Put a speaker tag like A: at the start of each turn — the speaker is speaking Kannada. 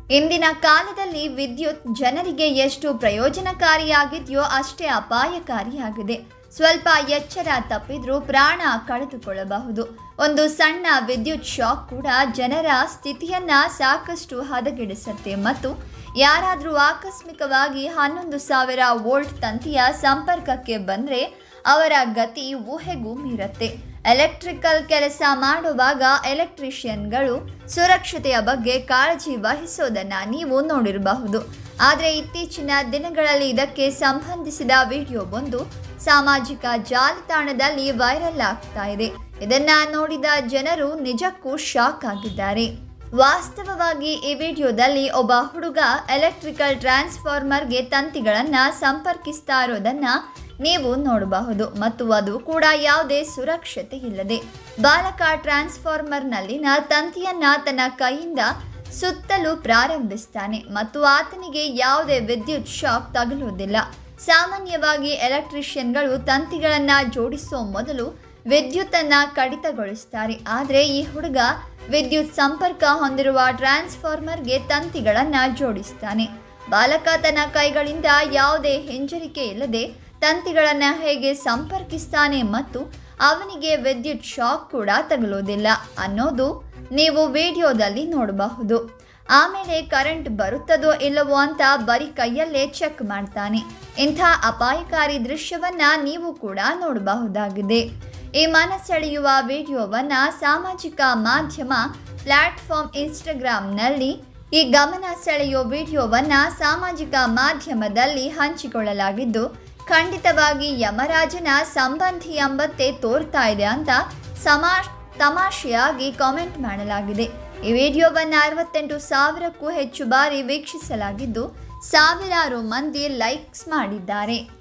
A: ಇಂದಿನ ಕಾಲದಲ್ಲಿ ವಿದ್ಯುತ್ ಜನರಿಗೆ ಎಷ್ಟು ಪ್ರಯೋಜನಕಾರಿಯಾಗಿದೆಯೋ ಅಷ್ಟೇ ಅಪಾಯಕಾರಿಯಾಗಿದೆ ಸ್ವಲ್ಪ ಎಚ್ಚರ ತಪ್ಪಿದ್ರೂ ಪ್ರಾಣ ಕಳೆದುಕೊಳ್ಳಬಹುದು ಒಂದು ಸಣ್ಣ ವಿದ್ಯುತ್ ಶಾಕ್ ಕೂಡ ಜನರ ಸ್ಥಿತಿಯನ್ನ ಸಾಕಷ್ಟು ಹದಗೆಡಿಸುತ್ತೆ ಮತ್ತು ಯಾರಾದರೂ ಆಕಸ್ಮಿಕವಾಗಿ ಹನ್ನೊಂದು ಸಾವಿರ ವೋಲ್ಟ್ ತಂತಿಯ ಸಂಪರ್ಕಕ್ಕೆ ಬಂದರೆ ಅವರ ಗತಿ ಊಹೆಗೂ ಮೀರುತ್ತೆ ಎಲೆಕ್ಟ್ರಿಕಲ್ ಕೆಲಸ ಮಾಡುವಾಗ ಎಲೆಕ್ಟ್ರಿಷಿಯನ್ಗಳು ಸುರಕ್ಷತೆಯ ಬಗ್ಗೆ ಕಾಳಜಿ ವಹಿಸೋದನ್ನು ನೀವು ನೋಡಿರಬಹುದು ಆದರೆ ಇತ್ತೀಚಿನ ದಿನಗಳಲ್ಲಿ ಇದಕ್ಕೆ ಸಂಬಂಧಿಸಿದ ವಿಡಿಯೋವೊಂದು ಸಾಮಾಜಿಕ ಜಾಲತಾಣದಲ್ಲಿ ವೈರಲ್ ಆಗ್ತಾ ಇದೆ ಇದನ್ನ ನೋಡಿದ ಜನರು ನಿಜಕ್ಕೂ ಶಾಕ್ ಆಗಿದ್ದಾರೆ ವಾಸ್ತವವಾಗಿ ಈ ವಿಡಿಯೋದಲ್ಲಿ ಒಬ್ಬ ಹುಡುಗ ಎಲೆಕ್ಟ್ರಿಕಲ್ ಟ್ರಾನ್ಸ್ಫಾರ್ಮರ್ಗೆ ತಂತಿಗಳನ್ನು ಸಂಪರ್ಕಿಸ್ತಾ ಇರೋದನ್ನ ನೀವು ನೋಡಬಹುದು ಮತ್ತು ಅದು ಕೂಡ ಯಾವುದೇ ಸುರಕ್ಷತೆ ಇಲ್ಲದೆ ಬಾಲಕ ಟ್ರಾನ್ಸ್ಫಾರ್ಮರ್ನಲ್ಲಿನ ತಂತಿಯನ್ನ ತನ್ನ ಕೈಯಿಂದ ಸುತ್ತಲು ಪ್ರಾರಂಭಿಸ್ತಾನೆ ಮತ್ತು ಆತನಿಗೆ ಯಾವುದೇ ವಿದ್ಯುತ್ ಶಾಕ್ ತಗುಲುವುದಿಲ್ಲ ಸಾಮಾನ್ಯವಾಗಿ ಎಲೆಕ್ಟ್ರಿಷಿಯನ್ಗಳು ತಂತಿಗಳನ್ನು ಜೋಡಿಸೋ ಮೊದಲು ವಿದ್ಯುತ್ತನ್ನ ಕಡಿತಗೊಳಿಸ್ತಾರೆ ಆದರೆ ಈ ಹುಡುಗ ವಿದ್ಯುತ್ ಸಂಪರ್ಕ ಹೊಂದಿರುವ ಟ್ರಾನ್ಸ್ಫಾರ್ಮರ್ಗೆ ತಂತಿಗಳನ್ನು ಜೋಡಿಸ್ತಾನೆ ಬಾಲಕ ತನ್ನ ಕೈಗಳಿಂದ ಯಾವುದೇ ಹಿಂಜರಿಕೆ ಇಲ್ಲದೆ ತಂತಿಗಳನ್ನು ಹೇಗೆ ಸಂಪರ್ಕಿಸ್ತಾನೆ ಮತ್ತು ಅವನಿಗೆ ವಿದ್ಯುತ್ ಶಾಕ್ ಕೂಡ ತಗುಲೋದಿಲ್ಲ ಅನ್ನೋದು ನೀವು ವಿಡಿಯೋದಲ್ಲಿ ನೋಡಬಹುದು ಆಮೇಲೆ ಕರೆಂಟ್ ಬರುತ್ತದೋ ಇಲ್ಲವೋ ಅಂತ ಬರೀ ಕೈಯಲ್ಲೇ ಚೆಕ್ ಮಾಡ್ತಾನೆ ಇಂಥ ಅಪಾಯಕಾರಿ ದೃಶ್ಯವನ್ನ ನೀವು ಕೂಡ ನೋಡಬಹುದಾಗಿದೆ ಈ ಮನಸೆಳೆಯುವ ವಿಡಿಯೋವನ್ನ ಸಾಮಾಜಿಕ ಮಾಧ್ಯಮ ಪ್ಲಾಟ್ಫಾರ್ಮ್ ಇನ್ಸ್ಟಾಗ್ರಾಂನಲ್ಲಿ ಈ ಗಮನ ಸೆಳೆಯೋ ವಿಡಿಯೋವನ್ನ ಸಾಮಾಜಿಕ ಮಾಧ್ಯಮದಲ್ಲಿ ಹಂಚಿಕೊಳ್ಳಲಾಗಿದ್ದು ಖಂಡಿತವಾಗಿ ಯಮರಾಜನ ಸಂಬಂಧಿ ಎಂಬಂತೆ ತೋರ್ತಾ ಇದೆ ಅಂತ ಸಮಾ ತಮಾಷೆಯಾಗಿ ಕಾಮೆಂಟ್ ಮಾಡಲಾಗಿದೆ ಈ ವಿಡಿಯೋವನ್ನು ಅರವತ್ತೆಂಟು ಸಾವಿರಕ್ಕೂ ಹೆಚ್ಚು ಬಾರಿ ವೀಕ್ಷಿಸಲಾಗಿದ್ದು ಸಾವಿರಾರು ಮಂದಿ ಲೈಕ್ಸ್ ಮಾಡಿದ್ದಾರೆ